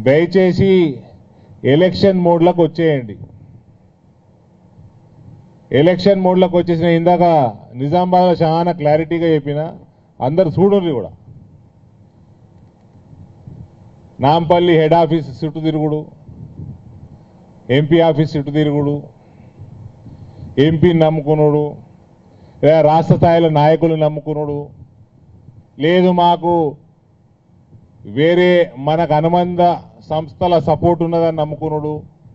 దయచేసి ఎలక్షన్ మోడ్లోకి వచ్చేయండి ఎలక్షన్ మోడ్లోకి వచ్చేసిన ఇందాక నిజామాబాద్లో చాలా క్లారిటీగా చెప్పిన అందరు చూడండి కూడా నాంపల్లి హెడ్ ఆఫీస్ చుట్టూ తిరుగుడు ఎంపీ ఆఫీస్ చుట్టూ తిరుగుడు ఎంపీని నమ్ముకున్నాడు లేదా రాష్ట్ర స్థాయిలో నాయకులు నమ్ముకున్నాడు లేదు మాకు వేరే మనకు అనుబంధ సంస్థల సపోర్ట్ ఉన్నదని నమ్ముకున్నాడు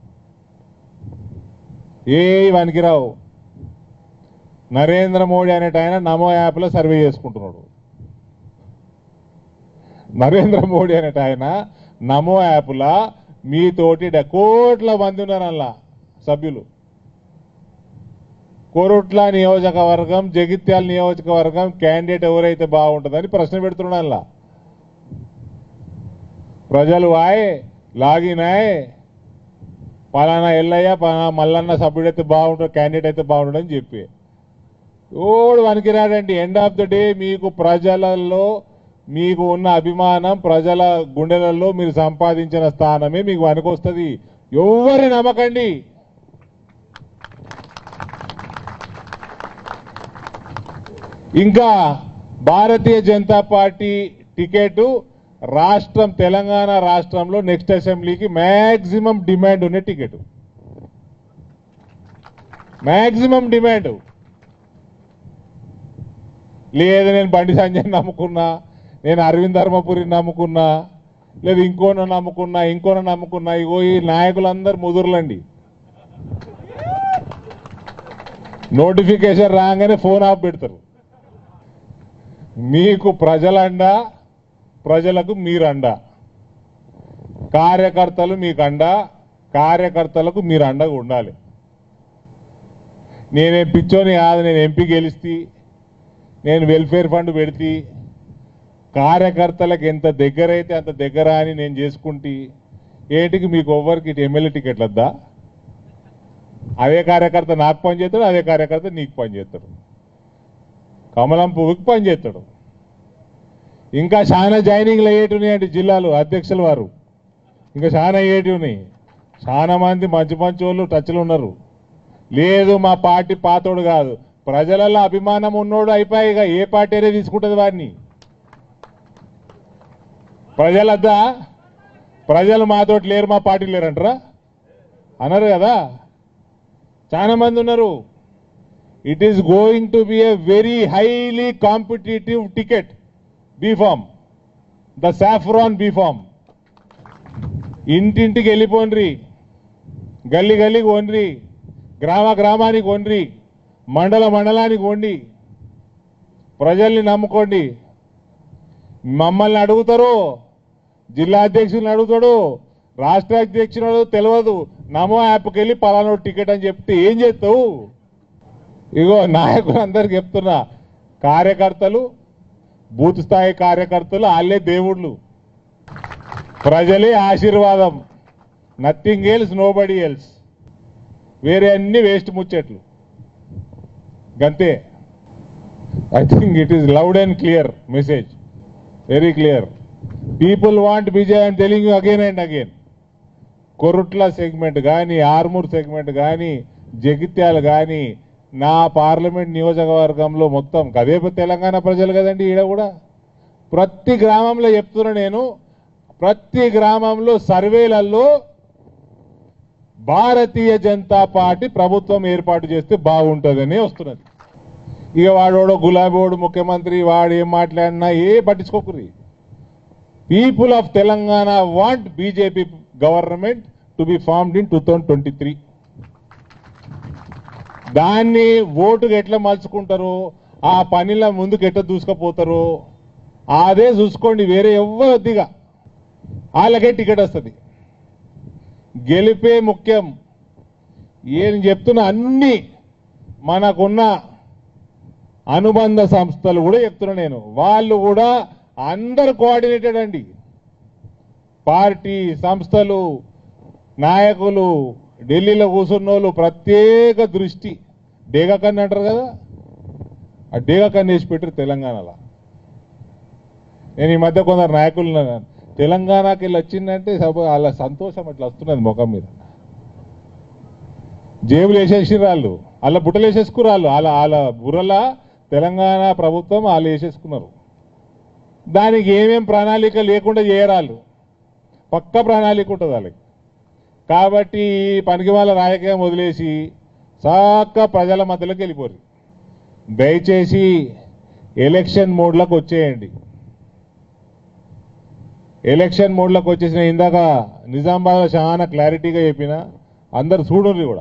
ఏ వనికిరావు నరేంద్ర మోడీ అనేట ఆయన నమో యాప్లో సర్వే చేసుకుంటున్నాడు నరేంద్ర మోడీ అనేట ఆయన నమో యాప్లా మీతోటి డ- కోట్ల మంది ఉన్నారు అలా సభ్యులు కోరుట్ల నియోజకవర్గం జగిత్యాల నియోజకవర్గం క్యాండిడేట్ ఎవరైతే బాగుంటుందని ప్రశ్న పెడుతున్నాడు అలా ప్రజలు వాయ్ లాగిన్ ఆయ్ పలానా ఎల్లయ్య పలానా మల్లన్న సభ్యుడైతే బాగుంటాడు క్యాండిడేట్ అయితే బాగుంటాడు అని చెప్పి ఓడు వనికిరాడండి ఎండ్ ఆఫ్ ద డే మీకు ప్రజలలో మీకు ఉన్న అభిమానం ప్రజల గుండెలలో మీరు సంపాదించిన స్థానమే మీకు వనకొస్తుంది ఎవరి నమ్మకండి ఇంకా భారతీయ జనతా పార్టీ టికెట్ రాష్ట్రం తెలంగాణ రాష్ట్రంలో నెక్స్ట్ అసెంబ్లీకి మ్యాక్సిమం డిమాండ్ ఉన్న టికెట్ మ్యాక్సిమం డిమాండ్ లేదు నేను బండి సంజయ్ నమ్ముకున్నా నేను అరవింద్ ధర్మపురిని నమ్ముకున్నా లేదు ఇంకోనో నమ్ముకున్నా ఇంకోనో నమ్ముకున్నా ఇగో ఈ నాయకులందరూ ముదురులండి నోటిఫికేషన్ రాగానే ఫోన్ ఆఫ్ పెడతారు మీకు ప్రజలండ ప్రజలకు మీరండ కార్యకర్తలు మీకు అండ కార్యకర్తలకు మీరు అండగా ఉండాలి నేనేం పిచ్చోని కాదు నేను ఎంపీ గెలిస్తే నేను వెల్ఫేర్ ఫండ్ పెడితే కార్యకర్తలకు ఎంత దగ్గర అయితే అంత దగ్గర అని నేను చేసుకుంటే ఏటికి మీకు ఎవ్వరికి ఇటు ఎమ్మెల్యే టికెట్లు వద్దా అదే కార్యకర్త నాకు పని చేస్తాడు అదే కార్యకర్త నీకు పని చేస్తాడు కమలం పువ్వుకి పని చేస్తాడు ఇంకా చాలా జాయినింగ్లు అయ్యేటున్నాయండి జిల్లాలు అధ్యక్షుల వారు ఇంకా చాలా అయ్యేటివి చాలా మంది మంచి మంచి వాళ్ళు టచ్లు ఉన్నారు లేదు మా పార్టీ పాతోడు కాదు ప్రజలలో అభిమానం ఉన్నోడు అయిపోయిగా ఏ పార్టీ అయినా తీసుకుంటుంది వారిని ప్రజలద్దా ప్రజలు మాతోటి లేరు మా పార్టీ లేరంటారా అన్నారు కదా చాలా మంది ఉన్నారు it is going to be a very highly competitive ticket B form the saffron B form ఇంటింటికి వెళ్ళిపోండ్రి గల్లీ గల్లీకి వండ్రి గ్రామ గ్రామానికి వండ్రి మండల మండలానికి వండి ప్రజల్ని నమ్ముకోండి మమ్మల్ని అడుగుతారు జిల్లా అధ్యక్షుని అడుగుతాడు రాష్ట్ర అధ్యక్షుడు తెలియదు నమో యాప్కి వెళ్ళి పలానా టికెట్ అని చెప్తే ఏం చేస్తావు ఇగో నాయకులు అందరికి చెప్తున్నా కార్యకర్తలు బూత్ స్థాయి కార్యకర్తలు వాళ్ళే దేవుళ్ళు ప్రజలే ఆశీర్వాదం nothing else nobody else వేరే అన్ని వేస్ట్ ముచ్చట్లు గంతే I think it is loud and clear message very clear people want Vijay and telling you again and again Korutla segment కానీ ఆర్మూర్ సెగ్మెంట్ కానీ జగిత్యాల కానీ నా పార్లమెంట్ నియోజకవర్గంలో మొత్తం అదే తెలంగాణ ప్రజలు కదండి ఈడ కూడా ప్రతి గ్రామంలో చెప్తున్నా నేను ప్రతి గ్రామంలో సర్వేలలో భారతీయ జనతా పార్టీ ప్రభుత్వం ఏర్పాటు చేస్తే బాగుంటుందని వస్తున్నది ఇక వాడోడో గులాబీవాడు ముఖ్యమంత్రి వాడు ఏం మాట్లాడినా ఏ పట్టించుకోకుర్రి people of Telangana want BJP government to be formed in two thousand twenty three దాన్ని ఓటుకు ఎట్లా మలుచుకుంటారు ఆ పనిలో ముందుకు ఎట్లా దూసుకుపోతారు అదే చూసుకోండి వేరే ఎవ్వరు వద్దిగా వాళ్ళకే టికెట్ వస్తుంది గెలిపే ముఖ్యం ఏం చెప్తున్నా అన్ని మనకున్న అనుబంధ సంస్థలు కూడా చెప్తున్నా నేను వాళ్ళు కూడా అందరు కోఆర్డినేటెడ్ అండి పార్టీ సంస్థలు నాయకులు ఢిల్లీలో కూర్చున్న వాళ్ళు ప్రత్యేక దృష్టి డేగా కన్ను అంటారు కదా ఆ డేగా కన్ను వేసి పెట్టారు తెలంగాణలో నేను ఈ మధ్య కొందరు నాయకులు తెలంగాణకి వెళ్ళి వచ్చిందంటే సభ వాళ్ళ సంతోషం అట్లా వస్తున్నది ముఖం మీద జేబులు వేసేసి వాళ్ళు వాళ్ళ బుట్టలు వేసేసుకున్నారు వాళ్ళు వాళ్ళ వాళ్ళ బుర్రల తెలంగాణ ప్రభుత్వం వాళ్ళు వేసేసుకున్నారు దానికి ఏమేం ప్రణాళిక లేకుండా చేయరాళ్ళు పక్క ప్రణాళిక ఉంటుంది వాళ్ళకి కాబట్టి ఈ పనికి వాళ్ళ రాజకీయం వదిలేసి సాక్క ప్రజల మధ్యలోకి వెళ్ళిపోరు దయచేసి ఎలక్షన్ మోడ్లోకి వచ్చేయండి ఎలక్షన్ మోడ్లోకి వచ్చేసిన ఇందాక నిజామాబాద్లో చాలా క్లారిటీగా చెప్పిన అందరు చూడండి కూడా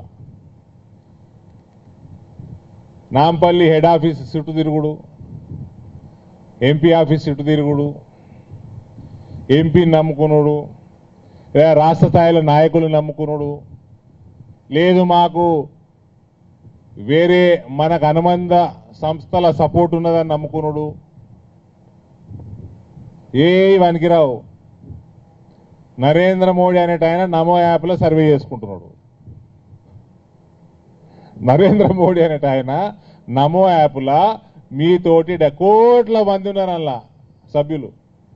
నాంపల్లి హెడ్ ఆఫీస్ చుట్టూ తిరుగుడు ఎంపీ ఆఫీస్ చుట్టూ తిరుగుడు ఎంపీని నమ్ముకున్నాడు లేదా రాష్ట్ర స్థాయిలో నాయకులు నమ్ముకున్నాడు లేదు మాకు వేరే మనకు అనుబంధ సంస్థల సపోర్ట్ ఉన్నదని నమ్ముకున్నాడు ఏ వనికిరావు నరేంద్ర మోడీ అనేట ఆయన నమో యాప్లో సర్వే చేసుకుంటున్నాడు నరేంద్ర మోడీ అనేట ఆయన నమో యాప్లా మీతోటి డ- కోట్ల మంది ఉన్నారు అలా సభ్యులు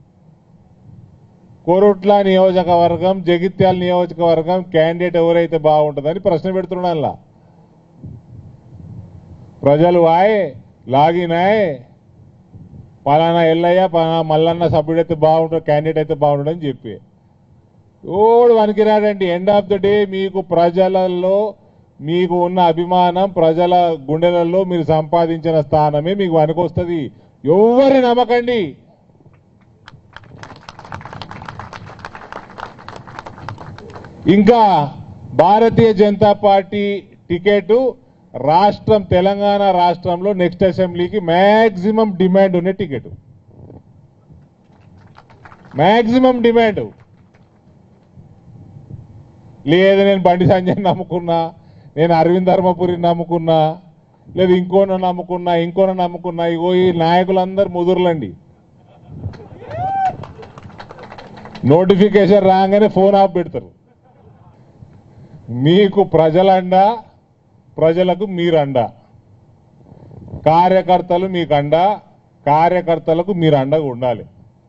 కోరుట్ల నియోజకవర్గం జగిత్యాల నియోజకవర్గం క్యాండిడేట్ ఎవరైతే బాగుంటుందని ప్రశ్న పెడుతున్నాడు అలా ప్రజలు ఆయ్ లాగిన్ ఆయ్ పలానా ఎల్లయ్య పలానా మల్లన్న సభ్యుడైతే బాగుంటుంది క్యాండిడేట్ అయితే బాగుంటుందని చెప్పి ఓడు వనికిరాడండి ఎండ్ ఆఫ్ ద డే మీకు ప్రజలలో మీకు ఉన్న అభిమానం ప్రజల గుండెలలో మీరు సంపాదించిన స్థానమే మీకు వనికొస్తుంది ఎవరి నమ్మకండి ఇంకా భారతీయ జనతా పార్టీ టికెట్ రాష్ట్రం తెలంగాణ రాష్ట్రంలో నెక్స్ట్ అసెంబ్లీకి మ్యాక్సిమం డిమాండ్ ఉన్న టికెట్ మ్యాక్సిమం డిమాండ్ లేదు నేను బండి సంజయ్ నమ్ముకున్నా నేను అరవింద్ ధర్మపురిని నమ్ముకున్నా లేదు ఇంకోన నమ్ముకున్నా ఇంకోన నమ్ముకున్నా ఇగో ఈ నాయకులందరూ ముదురులండి నోటిఫికేషన్ రాగానే ఫోన్ ఆఫ్ పెడతారు మీకు ప్రజలండ ప్రజలకు మీరండ కార్యకర్తలు మీకు అండ కార్యకర్తలకు మీరు అండగా ఉండాలి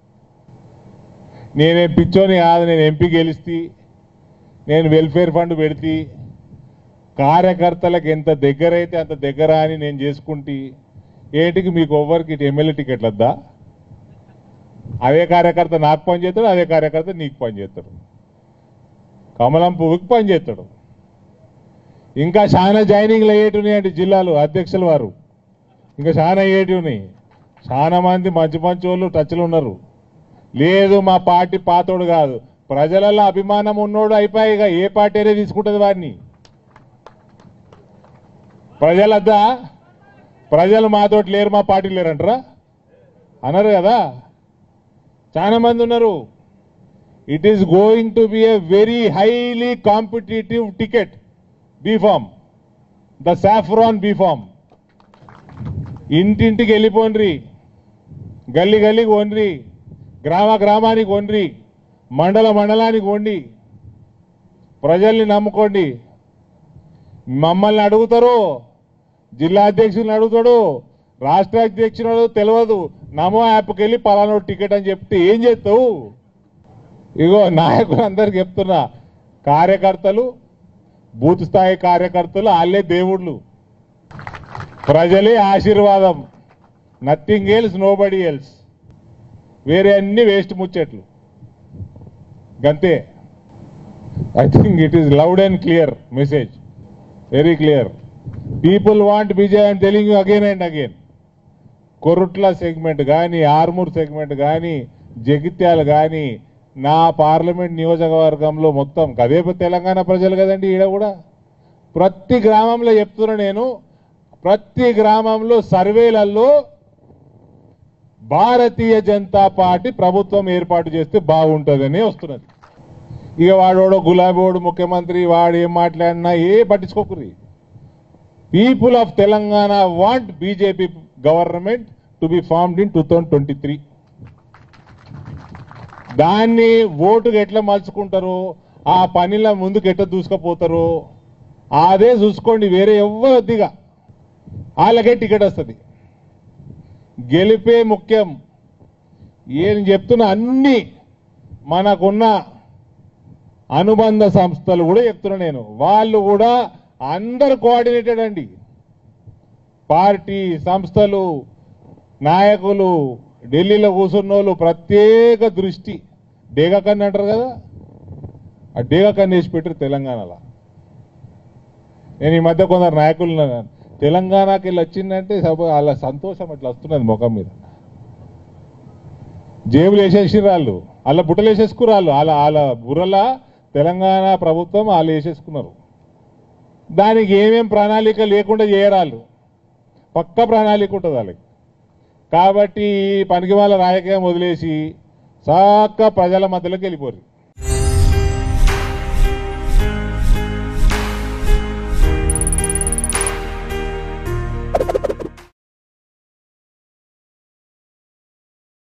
నేనేం పిచ్చోని కాదు నేను ఎంపీ గెలిస్తే నేను వెల్ఫేర్ ఫండ్ పెడితే కార్యకర్తలకు ఎంత దగ్గర అయితే అంత దగ్గర అని నేను చేసుకుంటే ఏంటికి మీకు ఎవ్వరికి ఇటు ఎమ్మెల్యే టికెట్లు వద్దా అదే కార్యకర్త నాకు పని చేస్తాడు అదే కార్యకర్త నీకు పని చేస్తాడు కమలం పువ్వుకి పని చేస్తాడు ఇంకా చాలా జాయినింగ్లు అయ్యేటున్నాయండి జిల్లాలు అధ్యక్షుల వారు ఇంకా చాలా అయ్యేటి ఉన్నాయి చాలా మంది మంచి మంచి వాళ్ళు టచ్లు ఉన్నారు లేదు మా పార్టీ పాతోడు కాదు ప్రజలలో అభిమానం ఉన్నోడు అయిపోయిగా ఏ పార్టీ అయినా తీసుకుంటుంది వారిని ప్రజలద్దా ప్రజలు మాతోటి లేరు మా పార్టీ లేరంటారా అన్నారు కదా చాలా మంది ఉన్నారు it is going to be a very highly competitive ticket B form the saffron B form ఇంటింటికి వెళ్ళిపోండ్రి గల్లీ గల్లీకి వండ్రి గ్రామ గ్రామానికి వండ్రి మండల మండలానికి వండి ప్రజల్ని నమ్ముకోండి మమ్మల్ని అడుగుతారు జిల్లా అధ్యక్షుల్ని అడుగుతాడు రాష్ట్ర అధ్యక్షుడు తెలియదు నమో యాప్కి వెళ్ళి పలానా టికెట్ అని చెప్తే ఏం చేస్తావు ఇగో నాయకులు అందరికి చెప్తున్నా కార్యకర్తలు బూత్ స్థాయి కార్యకర్తలు వాళ్ళే దేవుళ్ళు ప్రజలే ఆశీర్వాదం nothing else nobody else వేరే అన్ని వేస్ట్ ముచ్చట్లు గంతే I think it is loud and clear message very clear people want Vijay I'm telling you again and again Korutla segment కానీ ఆర్మూర్ సెగ్మెంట్ కానీ జగిత్యాల కానీ నా పార్లమెంట్ నియోజకవర్గంలో మొత్తం అదే తెలంగాణ ప్రజలు కదండి ఈడ కూడా ప్రతి గ్రామంలో చెప్తున్నా నేను ప్రతి గ్రామంలో సర్వేలలో భారతీయ జనతా పార్టీ ప్రభుత్వం ఏర్పాటు చేస్తే బాగుంటుందని వస్తున్నది ఇక వాడోడో గులాబోడు ముఖ్యమంత్రి వాడు ఏం మాట్లాడినా ఏ పట్టించుకోకుర్రి people of Telangana want BJP government to be formed in two thousand twenty three దాన్ని ఓటుకు ఎట్లా మలుచుకుంటారు ఆ పనిలో ముందుకు ఎట్లా దూసుకుపోతారు అదే చూసుకోండి వేరే ఎవ్వరు వద్దిగా వాళ్ళకే టికెట్ వస్తుంది గెలిపే ముఖ్యం ఏం చెప్తున్నా అన్ని మనకున్న అనుబంధ సంస్థలు కూడా చెప్తున్నా నేను వాళ్ళు కూడా అందరు కోఆర్డినేటెడ్ అండి పార్టీ సంస్థలు నాయకులు ఢిల్లీలో కూర్చున్నోళ్ళు ప్రత్యేక దృష్టి డేగా కన్ను అంటారు కదా ఆ డేగా కన్ను వేసి పెట్టారు తెలంగాణలో నేను ఈ మధ్య కొందరు నాయకులు ఉన్నారు. తెలంగాణకి వెళ్ళి వచ్చిందంటే సభ వాళ్ళ సంతోషం అట్లా వస్తున్నది ముఖం మీద జేబులు వేసేసిర్రు వాళ్ళు వాళ్ళ బుట్టలు వేసేసుకున్నారు వాళ్ళు వాళ్ళ వాళ్ళ బుర్రల తెలంగాణ ప్రభుత్వం వాళ్ళు వేసేసుకున్నారు దానికి ఏమేం ప్రణాళిక లేకుండా చేయరాళ్ళు పక్క ప్రణాళిక ఉంటుంది వాళ్ళకి కాబట్టి ఈ పనికి వాళ్ళ రాజకీయం వదిలేసి సాక్క ప్రజల మధ్యలోకి వెళ్ళిపోరు